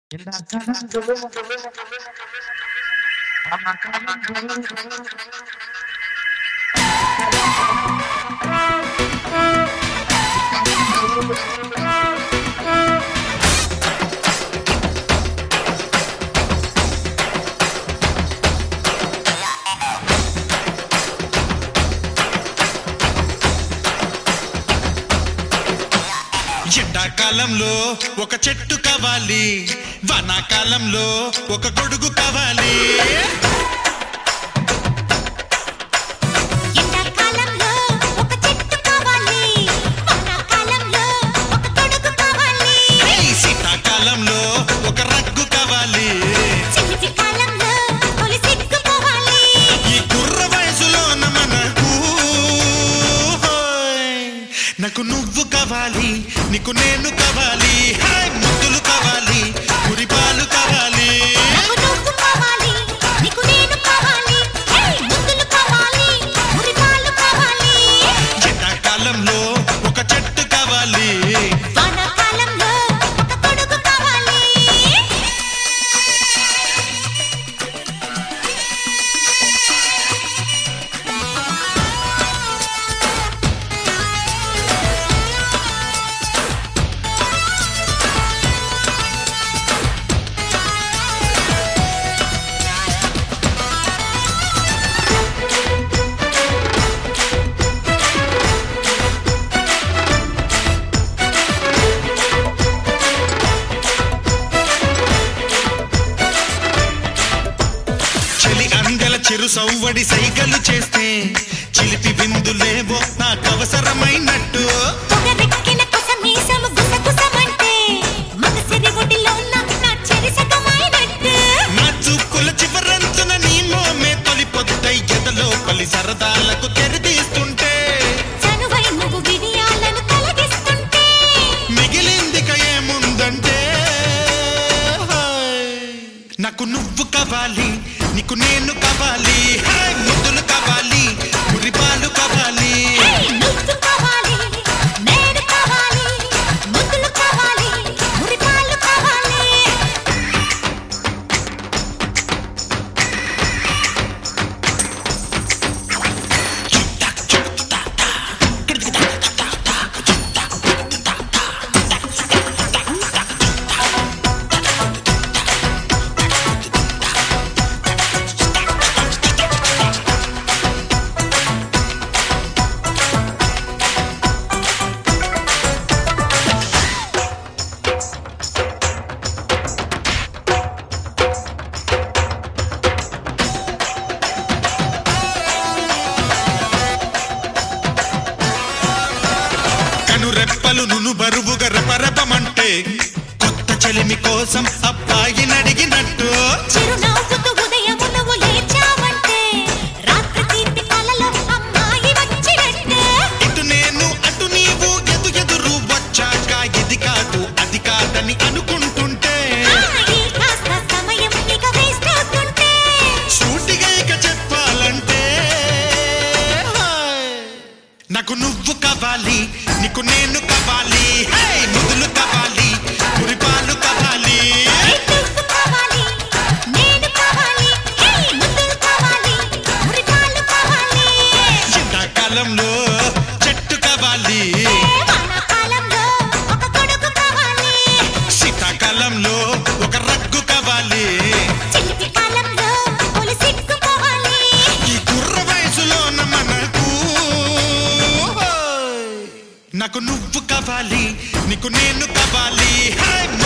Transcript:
ఎండాకాలంలో ఒక చెట్టు కావాలి వానాకాలంలో ఒక గొడుగు కావాలి ఎండాకాలంలో ఒక చెట్టు కావాలి వానాకాలంలో ఒక తొడుగు కావాలి ఏయ్, శీతాకాలంలో ఒక రగ్గు కావాలి చలిటి కాలంలో తొలి సిగ్గు పోవాలి ఈ కుర్ర వయసులోన మనకు హోయ్, నాకు నువ్వు కావాలి నీకు నేను కావాలి హాయ్, ముద్దులు కావాలి కురిపాలు కావాలి నాకు నువ్వు కావాలి నీకు నేను కావాలి హే ముద్దులు కావాలి మురిపాలు కావాలి ఎండాకాలంలో ఒక చెట్టు కావాలి వానాకాలంలో ఒక తొడుగు కావాలి చలి అంగల చెరు సవ్వడి సైగలు చేస్తే చిలిపి విందులేవో నాకు అవసరమైనట్టు పొగరెక్కిన కొసమీసము గుసగుసమంటే మగసిరి ఒడిలో నా చెరిసగమైనట్టు నా చూపుల చివరంచున నీ మోమే తొలి పొద్దై ఎదలో పలి సరదాలకు తెరదీస్తుంటే చనువై నువ్వు విడియాలను తొలగిస్తుంటే మిగిలిందిక ఏముందంటే హాయ్. నాకు నువ్వు కావాలి నీకు నేను కావాలి హాయ్, ముద్దులు కావాలి మురిపాలు కావాలి హే నువ్వు కావాలి నేను కావాలి ముద్దులు కావాలి మురిపాలు కావాలి కనురెప్పలు నును బరువుగా రెపరెపమంటే కొత్త చెలిమి కోసం అబ్బాయిని అడిగినట్టు చిరునవ్వుతూ ఉదయము నువ్వు లేచావంటే రాత్రి తీపి కలలో అమ్మాయి వచ్చినట్టే ఇటు నేను అటు నీవు ఎదు ఎదురు వచ్చాక ఇది కాదు అది కాదని అనుకుంటుంటే ఆ, ఈ కాస్త సమయం ఇక వేస్ట్ అవుతుంటే సూటిగా ఇక చెప్పాలంటే హాయ్. నాకు నువ్వు కావాలి నీకు నేను కావాలి హే, ముదులు కావాలి మురిపాలు కావాలి హే నువ్వు కావాలి నేను కావాలి హే ముద్దులు కావాలి మురిపాలు కావాలి ఎండాకాలంలో చెట్టు కావాలి హే వానాకాలంలో ఒక తొడుగు కావాలి శీతాకాలంలో ఒక రగ్గు కావాలి చిలిపి కాలంలో తొలి సిగ్గు పోవాలి ఈ కుర్ర వయసులోన మనకు హోయ్. నాకు నువ్వు కావాలి నీకు నేను కావాలి హే,